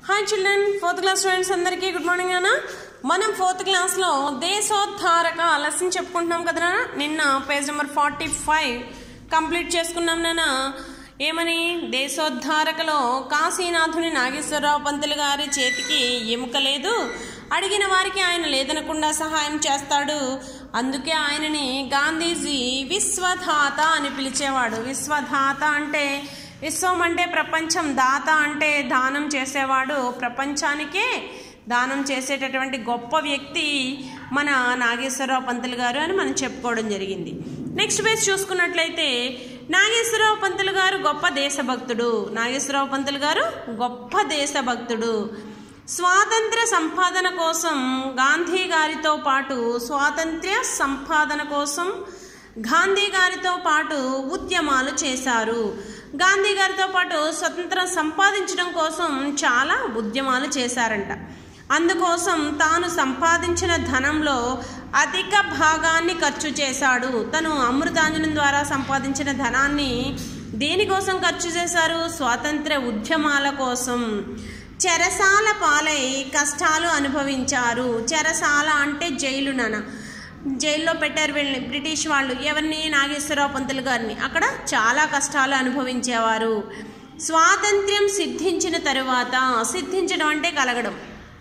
hi children fourth class students అందరికీ good morning అన్న మనం ఫోర్త్ క్లాస్లో దేశోద్ధారక లెసన్ చెప్పుకుంటున్నాం కదనా నిన్న page number forty five complete చేసుకున్నాం నాన్న ఏమని దేశోద్ధారకలో కాశీనాథుని నాగేశ్వరరావు పంతులు గారి చేతికి ఎముక లేదు అడిగిన వారికి ఆయన లేదనకుండా సహాయం చేస్తాడు అందుకే ఆయనని గాంధీజీ విశ్వధాత అని పిలిచేవాడు విశ్వధాత అంటే విశ్వం అంటే ప్రపంచం దాత అంటే దానం చేసేవాడు ప్రపంచానికే దానం చేసేటటువంటి గొప్ప వ్యక్తి మన నాగేశ్వరరావు పంతులు గారు అని మనం చెప్పుకోవడం జరిగింది నెక్స్ట్ పేజ్ చూసుకున్నట్లయితే నాగేశ్వరరావు పంతులు గారు గొప్ప దేశభక్తుడు నాగేశ్వరరావు పంతులు గారు గొప్ప దేశభక్తుడు స్వాతంత్ర సంపాదన కోసం గాంధీ గారితో పాటు స్వాతంత్ర్య సంపాదన కోసం గాంధీ గారితో పాటు ఉద్యమాలు చేశారు గాంధీ గారితో పాటు స్వతంత్రం సంపాదించడం కోసం చాలా ఉద్యమాలు చేశారంట అందుకోసం తాను సంపాదించిన ధనంలో అధిక భాగాన్ని ఖర్చు చేశాడు తను అమృతాంజనం ద్వారా సంపాదించిన ధనాన్ని దేనికోసం ఖర్చు చేశారు స్వాతంత్ర ఉద్యమాల కోసం చెరసాల పాలై కష్టాలు అనుభవించారు చెరసాల అంటే జైలు నాన్న జైల్లో పెట్టారు వీళ్ళని బ్రిటిష్ వాళ్ళు ఎవరిని నాగేశ్వరరావు పంతులు గారిని అక్కడ చాలా కష్టాలు అనుభవించేవారు స్వాతంత్ర్యం సిద్ధించిన తరువాత సిద్ధించడం అంటే కలగడం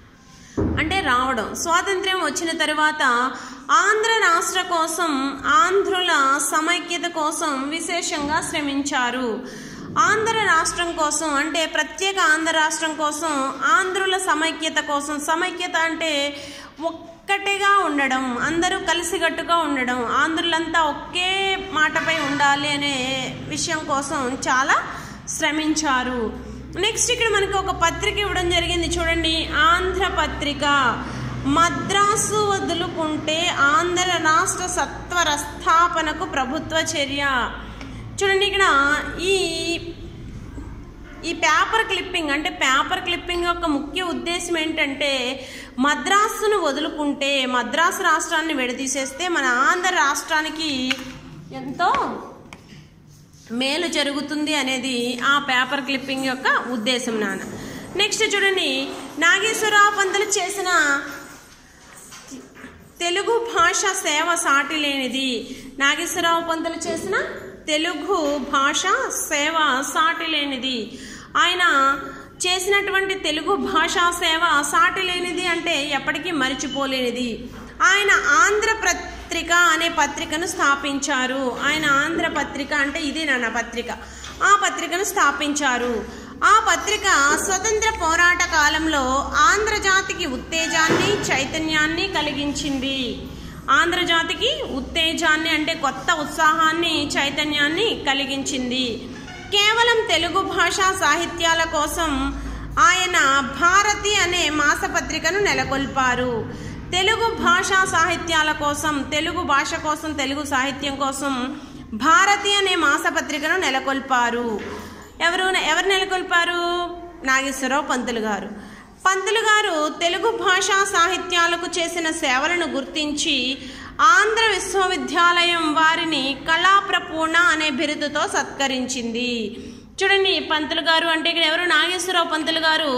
అంటే రావడం స్వాతంత్ర్యం వచ్చిన తరువాత ఆంధ్ర రాష్ట్ర కోసం ఆంధ్రుల సమైక్యత కోసం విశేషంగా శ్రమించారు ఆంధ్ర రాష్ట్రం కోసం అంటే ప్రత్యేక ఆంధ్ర రాష్ట్రం కోసం ఆంధ్రుల సమైక్యత కోసం సమైక్యత అంటే ఒక్కటిగా ఉండడం అందరూ కలిసికట్టుగా ఉండడం ఆంధ్రులంతా ఒకే మాటపై ఉండాలి అనే విషయం కోసం చాలా శ్రమించారు నెక్స్ట్ ఇక్కడ మనకి ఒక పత్రిక ఇవ్వడం జరిగింది చూడండి ఆంధ్ర పత్రిక మద్రాసు వదులుకుంటే ఆంధ్ర రాష్ట్ర సత్వర స్థాపనకు ప్రభుత్వ చర్య చూడండి ఇక్కడ ఈ ఈ పేపర్ క్లిప్పింగ్ అంటే పేపర్ క్లిప్పింగ్ యొక్క ముఖ్య ఉద్దేశం ఏంటంటే మద్రాసును వదులుకుంటే మద్రాసు రాష్ట్రాన్ని విడదీసేస్తే మన ఆంధ్ర రాష్ట్రానికి ఎంతో మేలు జరుగుతుంది అనేది ఆ పేపర్ క్లిప్పింగ్ యొక్క ఉద్దేశం నాన్న నెక్స్ట్ చూడండి నాగేశ్వరరావు పంతులు చేసిన తెలుగు భాష సేవ సాటి లేనిది నాగేశ్వరరావు పంతులు చేసిన తెలుగు భాష సేవ సాటి లేనిది ఆయన చేసినటువంటి తెలుగు భాషా సేవ సాటి లేనిది అంటే ఎప్పటికీ మరిచిపోలేనిది ఆయన ఆంధ్ర పత్రిక అనే పత్రికను స్థాపించారు ఆయన ఆంధ్ర పత్రిక అంటే ఇది నాన్న పత్రిక ఆ పత్రికను స్థాపించారు ఆ పత్రిక స్వతంత్ర పోరాట కాలంలో ఆంధ్రజాతికి ఉత్తేజాన్ని చైతన్యాన్ని కలిగించింది ఆంధ్రజాతికి ఉత్తేజాన్ని అంటే కొత్త ఉత్సాహాన్ని చైతన్యాన్ని కలిగించింది కేవలం తెలుగు భాషా సాహిత్యాల కోసం ఆయన భారతి అనే మాసపత్రికను నెలకొల్పారు తెలుగు భాషా సాహిత్యాల కోసం తెలుగు భాష కోసం తెలుగు సాహిత్యం కోసం భారతి అనే మాసపత్రికను నెలకొల్పారు ఎవరు ఎవరు నెలకొల్పారు నాగేశ్వరరావు పంతులు గారు పంతులు గారు తెలుగు భాషా సాహిత్యాలకు చేసిన సేవలను గుర్తించి ఆంధ్ర విశ్వవిద్యాలయం వారిని కళాప్రపూర్ణ అనే బిరుదుతో సత్కరించింది చూడండి పంతులు గారు అంటే ఇక్కడ ఎవరు నాగేశ్వరరావు పంతులు గారు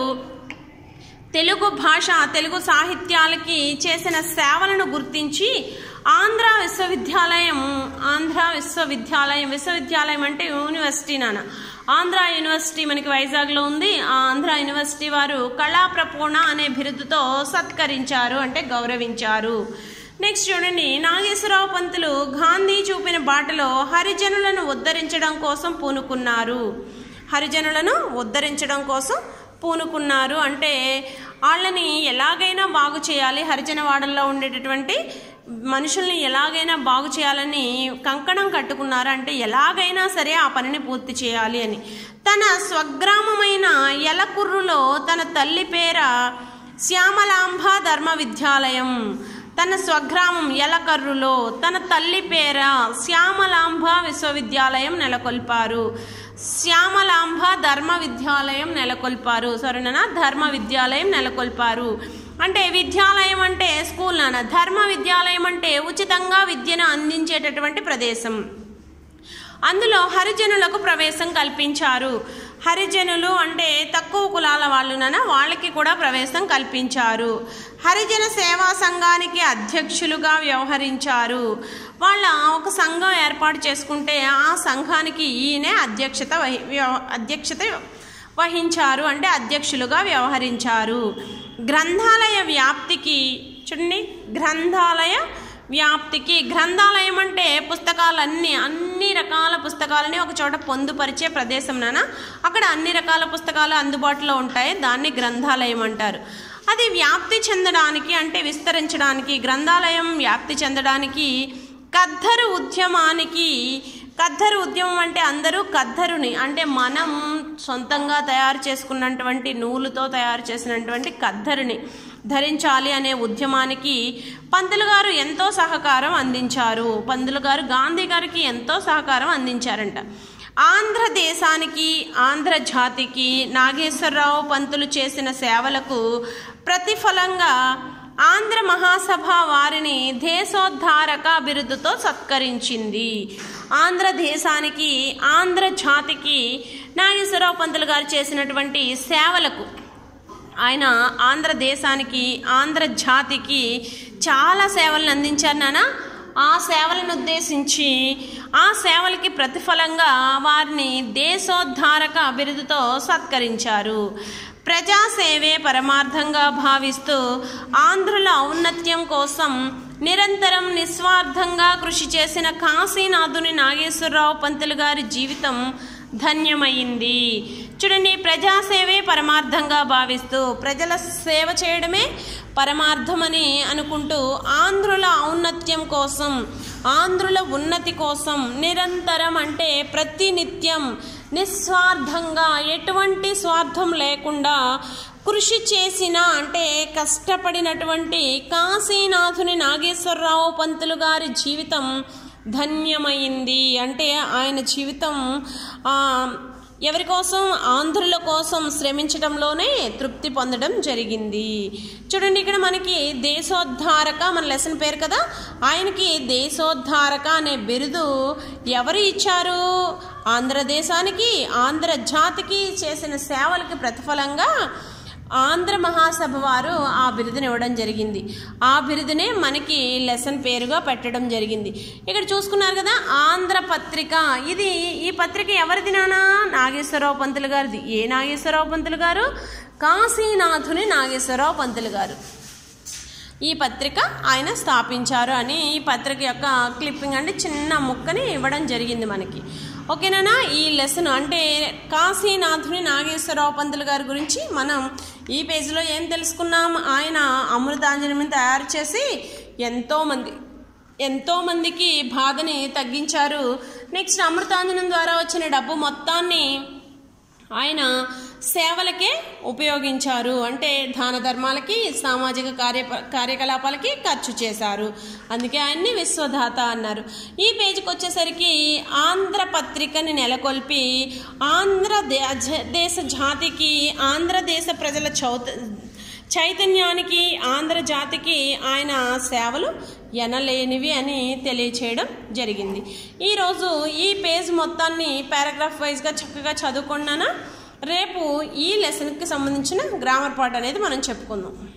తెలుగు భాష తెలుగు సాహిత్యాలకి చేసిన సేవలను గుర్తించి ఆంధ్ర విశ్వవిద్యాలయం ఆంధ్ర విశ్వవిద్యాలయం విశ్వవిద్యాలయం అంటే యూనివర్సిటీ నాన్న ఆంధ్ర యూనివర్సిటీ మనకి వైజాగ్లో ఉంది ఆ ఆంధ్ర యూనివర్సిటీ వారు కళాప్రపూర్ణ అనే బిరుదుతో సత్కరించారు అంటే గౌరవించారు నెక్స్ట్ చూడండి నాగేశ్వరరావు పంతులు గాంధీ చూపిన బాటలో హరిజనులను ఉద్ధరించడం కోసం పూనుకున్నారు హరిజనులను ఉద్ధరించడం కోసం పూనుకున్నారు అంటే వాళ్ళని ఎలాగైనా బాగు చేయాలి హరిజనవాడల్లో ఉండేటటువంటి మనుషుల్ని ఎలాగైనా బాగు చేయాలని కంకణం కట్టుకున్నారు అంటే ఎలాగైనా సరే ఆ పనిని పూర్తి చేయాలి అని తన స్వగ్రామమైన ఎలకుర్రులో తన తల్లి పేర శ్యామలాంబ ధర్మ విద్యాలయం తన స్వగ్రామం ఎలకర్రులో తన తల్లి పేర శ్యామలాంబ విశ్వవిద్యాలయం నెలకొల్పారు శ్యామలాంబ ధర్మ విద్యాలయం నెలకొల్పారు సరేనా ధర్మ విద్యాలయం నెలకొల్పారు అంటే విద్యాలయం అంటే స్కూల్ నాన్న ధర్మ విద్యాలయం అంటే ఉచితంగా విద్యను అందించేటటువంటి ప్రదేశం అందులో హరిజనులకు ప్రవేశం కల్పించారు హరిజనులు అంటే తక్కువ కులాల వాళ్ళునన వాళ్ళకి కూడా ప్రవేశం కల్పించారు హరిజన సేవా సంఘానికి అధ్యక్షులుగా వ్యవహరించారు వాళ్ళ ఒక సంఘం ఏర్పాటు చేసుకుంటే ఆ సంఘానికి ఈయనే అధ్యక్షత వహి వ్యవ- అధ్యక్షత వహించారు అంటే అధ్యక్షులుగా వ్యవహరించారు గ్రంథాలయ వ్యాప్తికి చూడండి గ్రంథాలయ వ్యాప్తికి గ్రంథాలయం అంటే పుస్తకాలన్నీ అన్ని రకాల పుస్తకాలని ఒక చోట పొందుపరిచే ప్రదేశంన అక్కడ అన్ని రకాల పుస్తకాలు అందుబాటులో ఉంటాయి దాన్ని గ్రంథాలయం అంటారు అది వ్యాప్తి చెందడానికి అంటే విస్తరించడానికి గ్రంథాలయం వ్యాప్తి చెందడానికి కద్దరు ఉద్యమానికి కద్దరు ఉద్యమం అంటే అందరూ కద్దరుని అంటే మనం సొంతంగా తయారు చేసుకున్నటువంటి నూలుతో తయారు చేసినటువంటి కద్దరుని ధరించాలి అనే ఉద్యమానికి పంతులు గారు ఎంతో సహకారం అందించారు పంతులు గారు గాంధీ గారికి ఎంతో సహకారం అందించారంట ఆంధ్రదేశానికి ఆంధ్ర జాతికి నాగేశ్వరరావు పంతులు చేసిన సేవలకు ప్రతిఫలంగా ఆంధ్ర మహాసభ వారిని దేశోద్ధారక బిరుదుతో సత్కరించింది ఆంధ్ర దేశానికి ఆంధ్ర జాతికి నాగేశ్వరరావు పంతులు గారు చేసినటువంటి సేవలకు ఆయన ఆంధ్రదేశానికి ఆంధ్ర జాతికి చాలా సేవలను అందించారు నాన్న ఆ సేవలను ఉద్దేశించి ఆ సేవలకి ప్రతిఫలంగా వారిని దేశోద్ధారక బిరుదుతో సత్కరించారు ప్రజాసేవే పరమార్థంగా భావిస్తూ ఆంధ్రుల ఔన్నత్యం కోసం నిరంతరం నిస్వార్థంగా కృషి చేసిన కాశీనాథుని నాగేశ్వరరావు పంతులు గారి జీవితం ధన్యమైంది చూడండి ప్రజాసేవే పరమార్థంగా భావిస్తూ ప్రజల సేవ చేయడమే పరమార్థమని అనుకుంటూ ఆంధ్రుల ఔన్నత్యం కోసం ఆంధ్రుల ఉన్నతి కోసం నిరంతరం అంటే ప్రతినిత్యం నిస్వార్థంగా ఎటువంటి స్వార్థం లేకుండా కృషి చేసిన అంటే కష్టపడినటువంటి కాశీనాథుని నాగేశ్వరరావు పంతులు గారి జీవితం ధన్యమైంది అంటే ఆయన జీవితం ఆ, ఎవరి కోసం ఆంధ్రుల కోసం శ్రమించడంలోనే తృప్తి పొందడం జరిగింది చూడండి ఇక్కడ మనకి దేశోద్ధారక మన లెసన్ పేరు కదా ఆయనకి దేశోద్ధారక అనే బిరుదు ఎవరు ఇచ్చారు ఆంధ్రదేశానికి ఆంధ్ర జాతికి చేసిన సేవలకి ప్రతిఫలంగా ఆంధ్ర మహాసభ వారు ఆ బిరుదుని ఇవ్వడం జరిగింది ఆ బిరుదునే మనకి లెసన్ పేరుగా పెట్టడం జరిగింది ఇక్కడ చూసుకున్నారు కదా ఆంధ్ర పత్రిక ఇది ఈ పత్రిక ఎవరిది నానా నాగేశ్వరరావు పంతులు గారిది ఏ నాగేశ్వరరావు పంతులు గారు కాశీనాథుని నాగేశ్వరరావు పంతులు గారు ఈ పత్రిక ఆయన స్థాపించారు అని ఈ పత్రిక యొక్క క్లిప్పింగ్ అంటే చిన్న ముక్కని ఇవ్వడం జరిగింది మనకి ఓకేనా ఈ లెసన్ అంటే కాశీనాథుని నాగేశ్వరరావు పంతులు గారి గురించి మనం ఈ పేజీలో ఏం తెలుసుకున్నాం ఆయన అమృతాంజనం తయారు చేసి ఎంతోమంది ఎంతో మందికి బాధని తగ్గించారు నెక్స్ట్ అమృతాంజనం ద్వారా వచ్చిన డబ్బు మొత్తాన్ని ఆయన సేవలకే ఉపయోగించారు అంటే దాన ధర్మాలకి సామాజిక కార్య కార్యకలాపాలకి ఖర్చు చేశారు అందుకే ఆయన్ని విశ్వదాత అన్నారు ఈ పేజీకి వచ్చేసరికి ఆంధ్ర పత్రికని నెలకొల్పి ఆంధ్ర దే- దేశ జాతికి ఆంధ్రదేశ ప్రజల చౌత చైతన్యానికి ఆంధ్ర జాతికి ఆయన సేవలు ఎనలేనివి అని తెలియచేయడం జరిగింది ఈరోజు ఈ పేజ్ మొత్తాన్ని పారాగ్రాఫ్ వైజ్గా చక్కగా చదువుకున్నానా రేపు ఈ లెసన్కి సంబంధించిన గ్రామర్ పార్ట్ అనేది మనం చెప్పుకుందాం